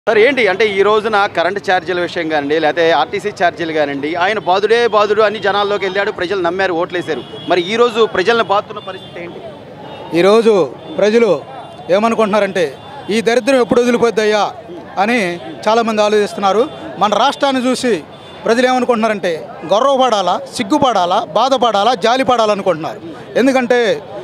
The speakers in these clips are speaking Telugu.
సార్ ఏంటి అంటే ఈ రోజున కరెంట్ ఛార్జీల విషయం కానివ్వండి లేకపోతే ఆర్టీసీ ఛార్జీలు కానివ్వండి ఆయన బాధుడే బాధుడు అని జనాల్లోకి వెళ్ళాడు ప్రజలు నమ్మారు ఓట్లేశారు మరి ఈ రోజు ప్రజలను బాధుతున్న పరిస్థితి ఏంటి ఈరోజు ప్రజలు ఏమనుకుంటున్నారంటే ఈ దరిద్రం ఎప్పుడు వదిలిపోద్దయ్యా అని చాలామంది ఆలోచిస్తున్నారు మన రాష్ట్రాన్ని చూసి ప్రజలు ఏమనుకుంటున్నారంటే గౌరవపడాలా సిగ్గుపడాలా బాధపడాలా జాలిపడాలా అనుకుంటున్నారు ఎందుకంటే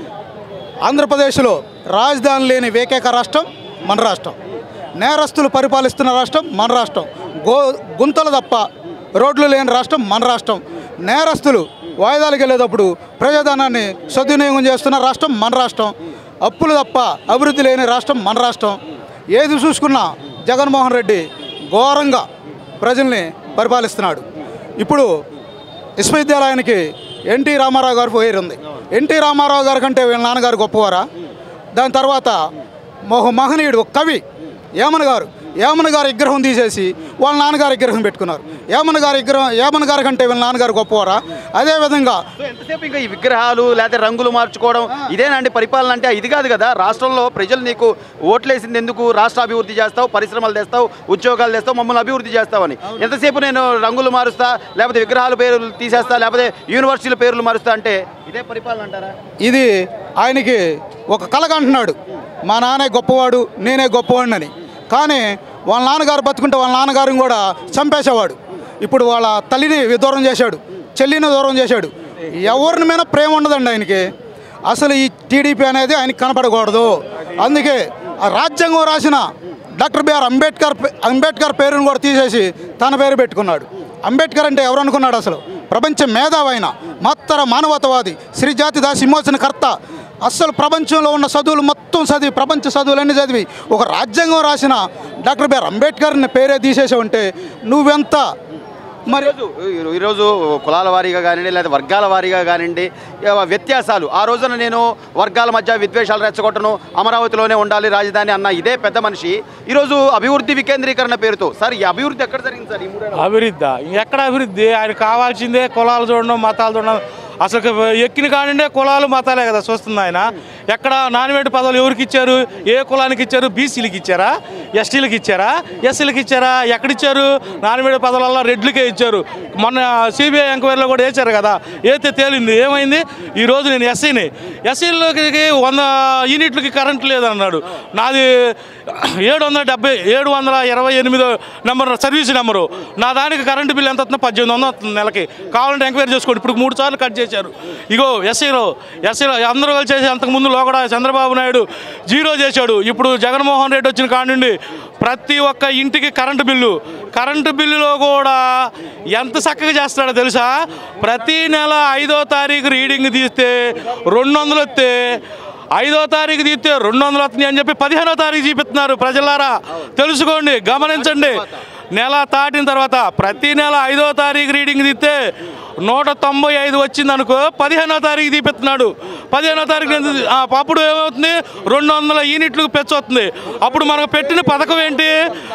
ఆంధ్రప్రదేశ్లో రాజధాని లేని ఏకైక రాష్ట్రం మన రాష్ట్రం నేరస్తులు పరిపాలిస్తున్న రాష్ట్రం మన రాష్ట్రం గో గుంతలు తప్ప రోడ్లు లేని రాష్ట్రం మన రాష్ట్రం నేరస్తులు వాయిదాలకు వెళ్ళేటప్పుడు ప్రజాధనాన్ని సద్వినియోగం చేస్తున్న రాష్ట్రం మన రాష్ట్రం అప్పులు తప్ప అభివృద్ధి లేని రాష్ట్రం మన రాష్ట్రం ఏది చూసుకున్నా జగన్మోహన్ రెడ్డి ఘోరంగా ప్రజల్ని పరిపాలిస్తున్నాడు ఇప్పుడు విశ్వవిద్యాలయానికి ఎన్టీ రామారావు గారు పేరు ఉంది ఎన్టీ రామారావు గారి కంటే వీళ్ళ నాన్నగారు గొప్పవారా దాని తర్వాత మోహ మహనీయుడు ఒక కవి ఏమన్ గారు ఏమన్ గారి విగ్రహం తీసేసి వాళ్ళ నాన్నగారి విగ్రహం పెట్టుకున్నారు ఏమన్ గారి విగ్రహం ఏమన్ గారి కంటే వీళ్ళ నాన్నగారు గొప్పవారా అదేవిధంగా సో ఎంతసేపు ఇంకా ఈ విగ్రహాలు లేకపోతే రంగులు మార్చుకోవడం ఇదేనండి పరిపాలన అంటే ఇది కాదు కదా రాష్ట్రంలో ప్రజలు నీకు ఓట్లేసింది ఎందుకు రాష్ట్ర అభివృద్ధి చేస్తావు పరిశ్రమలు తెస్తావు ఉద్యోగాలు తెస్తావు మమ్మల్ని అభివృద్ధి చేస్తావని ఎంతసేపు నేను రంగులు మారుస్తా లేకపోతే విగ్రహాల పేర్లు తీసేస్తా లేకపోతే యూనివర్సిటీల పేర్లు మారుస్తా అంటే ఇదే పరిపాలన అంటారా ఇది ఆయనకి ఒక కలగ అంటున్నాడు మా నాన్నే గొప్పవాడు నేనే గొప్పవాడిని కానీ వాళ్ళ నాన్నగారు బతుకుంటే వాళ్ళ నాన్నగారిని కూడా చంపేసేవాడు ఇప్పుడు వాళ్ళ తల్లిని దూరం చేశాడు చెల్లిని దూరం చేశాడు ఎవరిని మీద ప్రేమ ఉండదండి ఆయనకి అసలు ఈ టీడీపీ అనేది ఆయనకి కనపడకూడదు అందుకే ఆ రాజ్యాంగం రాసిన డాక్టర్ బిఆర్ అంబేద్కర్ పే- అంబేద్కర్ పేరును కూడా తీసేసి తన పేరు పెట్టుకున్నాడు అంబేద్కర్ అంటే ఎవరు అనుకున్నాడు అసలు ప్రపంచ మేధావైన మత్తర మానవతవాది శ్రీజాతి దాసి విమోచనకర్త అస్సలు ప్రపంచంలో ఉన్న చదువులు మొత్తం చదివి ప్రపంచ చదువులన్నీ చదివి ఒక రాజ్యాంగం రాసిన డాక్టర్ బిఆర్ అంబేద్కర్ని పేరే తీసేసావు అంటే నువ్వెంత మరి ఈరోజు ఈ- ఈరోజు కులాల వారీగా కానివ్వండి లేదా వర్గాల వారీగా కానివ్వండి ఇక వ్యత్యాసాలు ఆ రోజున నేను వర్గాల మధ్య విద్వేషాలు రెచ్చగొట్టను అమరావతిలోనే ఉండాలి రాజధాని అన్న ఇదే పెద్ద మనిషి ఈరోజు అభివృద్ధి వికేంద్రీకరణ పేరుతో సార్ ఈ అభివృద్ధి ఎక్కడ జరిగింది సార్ ఈ మూడేళ్ళ అభివృద్ధి ఎక్కడ అభివృద్ధి ఆయన కావాల్సిందే కులాలు చూడడం మతాలు చూడడం అసలు ఎక్కిన కానిండే కులాలు మతాలే కదా చూస్తుంది ఆయన ఎక్కడ నామినేట్ పదవులు ఎవరికి ఇచ్చారు ఏ కులానికి ఇచ్చారు బీసీలకు ఇచ్చారా ఎస్టీలకు ఇచ్చారా ఎస్సీలకు ఇచ్చారా ఎక్కడిచ్చారు నామినేట్ పదవులలో రెడ్లకే ఇచ్చారు మొన్న సిబిఐ ఎంక్వైరీలో కూడా వేశారు కదా ఏతే తేలింది ఏమైంది ఈరోజు నేను ఎస్సీని ఎస్సీలకి వంద యూనిట్లకి కరెంట్ లేదన్నాడు నాది ఏడు వందల డెబ్బై ఏడు వందల ఇరవై ఎనిమిదో నెంబర్ సర్వీస్ నెంబరు నా దానికి కరెంటు బిల్ ఎంత వస్తుందో పద్దెనిమిది వందలు వస్తుంది నెలకి కావాలంటే ఎంక్వైరీ చేసుకోండి ఇప్పుడు మూడు సార్లు కట్ చేశారు ఇగో ఎస్సీలో ఎస్సీలో అందరూ కలిసి చేసి అంతకుముందు లోగడ చంద్రబాబు నాయుడు జీరో చేశాడు ఇప్పుడు జగన్మోహన్ రెడ్డి వచ్చిన కాడి నుండి ప్రతి ఒక్క ఇంటికి కరెంటు బిల్లు కరెంటు బిల్లులో కూడా ఎంత చక్కగా చేస్తాడో తెలుసా ప్రతి నెల ఐదో తారీఖు రీడింగ్ తీస్తే రెండు వందలు వస్తే ఐదో తారీఖు తీస్తే రెండు వందలు వస్తుంది అని చెప్పి పదిహేనో తారీఖు చూపిస్తున్నారు ప్రజలారా తెలుసుకోండి గమనించండి నెల దాటిన తర్వాత ప్రతి నెల ఐదో తారీఖు రీడింగ్ తీస్తే నూట తొంభై ఐదు వచ్చింది అనుకో పదిహేనో తారీఖు తీపిస్తున్నాడు పదిహేనో తారీఖు ఎంత- ఆ, అప్పుడు ఏమవుతుంది రెండు వందల యూనిట్లకు పెంచవుతుంది అప్పుడు మనకు పెట్టిన పథకం ఏంటి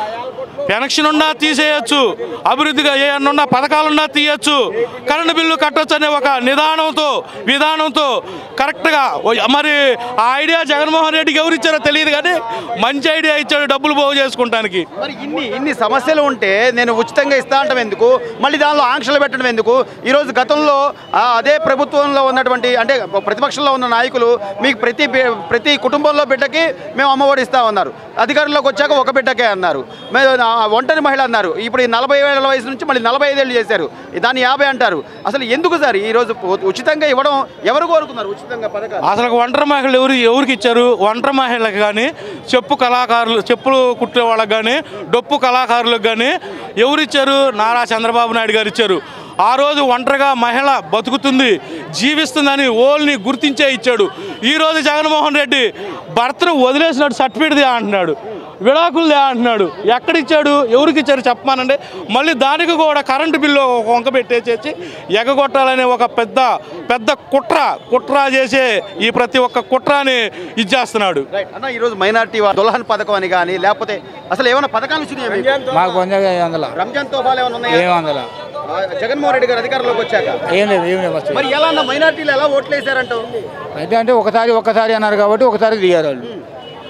పెన్షన్ ఉన్నా తీసేయచ్చు అభివృద్ధిగా ఏమన్నా పథకాలున్నా తీయచ్చు కరెంటు బిల్లు కట్టొచ్చు అనే ఒక నిదానంతో విధానంతో కరెక్ట్గా ఓ- మరి ఆ ఐడియా జగన్మోహన్ రెడ్డికి ఎవరు ఇచ్చారో తెలియదు కానీ మంచి ఐడియా ఇచ్చాడు డబ్బులు పోగు చేసుకుంటానికి మరి ఇన్ని ఇన్ని సమస్యలు ఉంటే నేను ఉచితంగా ఇస్తా అంటాం ఎందుకు మళ్ళీ దానిలో ఆంక్షలు పెట్టడం ఎందుకు ఈరోజు గతంలో ఆ, అదే ప్రభుత్వంలో ఉన్నటువంటి అంటే ప్రతిపక్షంలో ఉన్న నాయకులు మీకు ప్రతి బి- ప్రతి కుటుంబంలో బిడ్డకి మేము అమ్మఒడి ఇస్తామన్నారు అధికారంలోకి వచ్చాక ఒక బిడ్డకే అన్నారు మేము ఆ, ఒంటరి మహిళ అన్నారు ఇప్పుడు ఈ నలభై ఏళ్ళ వయసు నుంచి మళ్ళీ నలభై ఐదేళ్ళు చేశారు దాన్ని యాభై అంటారు అసలు ఎందుకు సార్ ఈరోజు ఉచితంగా ఇవ్వడం ఎవరు కోరుకున్నారు ఉచితంగా పథకాలు అసలు ఒంటరి మహిళలు ఎవరు ఎవరికి ఇచ్చారు ఒంటరి మహిళలకు కానీ చెప్పు కళాకారులు చెప్పులు కుట్టే వాళ్ళకి కానీ డొప్పు కళాకారులకు కానీ ఎవరు ఇచ్చారు నారా చంద్రబాబు నాయుడు గారు ఇచ్చారు ఆ రోజు ఒంటరిగా మహిళ బతుకుతుంది జీవిస్తుందని ఓల్ని గుర్తించే ఇచ్చాడు ఈరోజు జగన్మోహన్ రెడ్డి భర్తను వదిలేసినట్టు సర్టిఫికేట్ దే అంటున్నాడు విడాకులు దే అంటున్నాడు ఎక్కడిచ్చాడు ఎవరికి ఇచ్చారు చెప్పమానండి మళ్ళీ దానికి కూడా కరెంటు బిల్లు ఒక వంక పెట్టేసేసి ఎగగొట్టాలనే ఒక పెద్ద పెద్ద కుట్ర కుట్ర చేసే ఈ ప్రతి ఒక్క కుట్రని ఇచ్చేస్తున్నాడు రైట్ అన్న ఈరోజు మైనార్టీ దుల్హన్ పథకం అని కానీ లేకపోతే అసలు ఏమైనా పథకాలు వచ్చినాయా మీకు? మాకు పొందే ఐదు వందల రంజాన్ తోఫాలు ఏమైనా ఉన్నాయా ఏడు వందల ఆ, జగన్మోహన్ రెడ్డి గారు అధికారంలోకి వచ్చాక ఏం లేదు ఏం లేదు వస్తుంది మరి ఎలా అన్న మైనార్టీలు ఎలా ఓట్లేశారంటావు అయితే అంటే ఒకసారి ఒకసారి అన్నారు కాబట్టి ఒకసారి దిగారు వాళ్ళు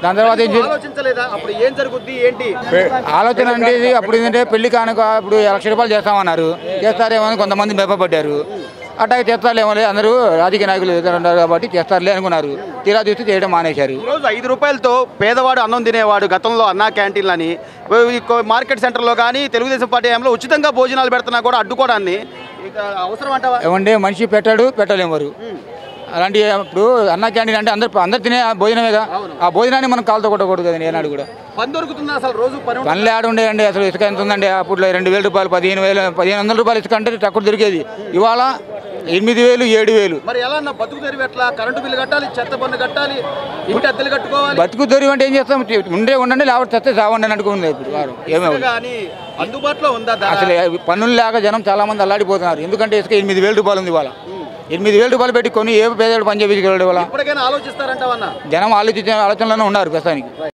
దాని తర్వాత ఏం చేయాలి ఆలోచించలేదా అప్పుడు ఏం జరుగుద్ది ఏంటి ఆలోచన అంటే ఇది అప్పుడు ఏంటంటే పెళ్లి కానుక ఇప్పుడు లక్ష రూపాయలు చేస్తామన్నారు చేస్తారేమో అని కొంతమంది మెప్పబడ్డారు అట్లాగే చేస్తారేమో లే అందరూ రాజకీయ నాయకులు ఎదురు ఉన్నారు కాబట్టి చేస్తారులే అనుకున్నారు తీరా చూస్తే చేయడం మానేశారు ఈరోజు ఐదు రూపాయలతో పేదవాడు అన్నం తినేవాడు గతంలో అన్నా క్యాంటీన్లని ఈ కో- మార్కెట్ సెంటర్లో కానీ తెలుగుదేశం పార్టీ హయాంలో ఉచితంగా భోజనాలు పెడుతున్నా కూడా అడ్డుకోవడాన్ని ఇక అవసరం అంటావా ఏమంటే మనిషి పెట్టాడు పెట్టలేమరు అలాంటి ఇప్పుడు అన్న క్యాంటీన్ అంటే అందరు అందరు తినే భోజనమేగా ఆ భోజనాన్ని మనం కాలుతో కొట్టకూడదు కదండి ఏనాడు కూడా పని దొరుకుతుందా అసలు రోజు పని ఉంటుందా? పనులు ఆడ ఉండేయండి అసలు ఇసుక ఎంత ఉందండి అప్పుడు రెండు వేల రూపాయలు పదిహేను వేలు పదిహేను వందల రూపాయలు ఇసుక అంటే తక్కువ దొరికేది ఇవాళ ఎనిమిది వేలు ఏడు వేలు మరి ఎలా అన్న బతుకు తెరివి ఎట్లా కరెంటు బిల్లు కట్టాలి చెత్త పన్ను కట్టాలి ఇంటి అద్దెలు కట్టుకోవాలి బతుకు దొరికి అంటే ఏం చేస్తాం ఉండే ఉండండి లేకపోతే తెస్తే చావండి అని అనుకుంది ఇప్పుడు వారు ఏమేమి కానీ అందుబాటులో ఉందా ధర? అసలు పన్నులు లేక జనం చాలా మంది అల్లాడిపోతున్నారు ఎందుకంటే ఇసుక ఎనిమిది వేల రూపాయలు ఉంది ఇవాళ ఎనిమిది వేల రూపాయలు పెట్టి కొని ఏ పేదవాడు పని చేయించగలడు ఇవాళ ఇప్పటికైనా ఆలోచిస్తారంటావన్నా జనం ఆలోచించే ఆలోచనలోనే ఉన్నారు ప్రస్తుతానికి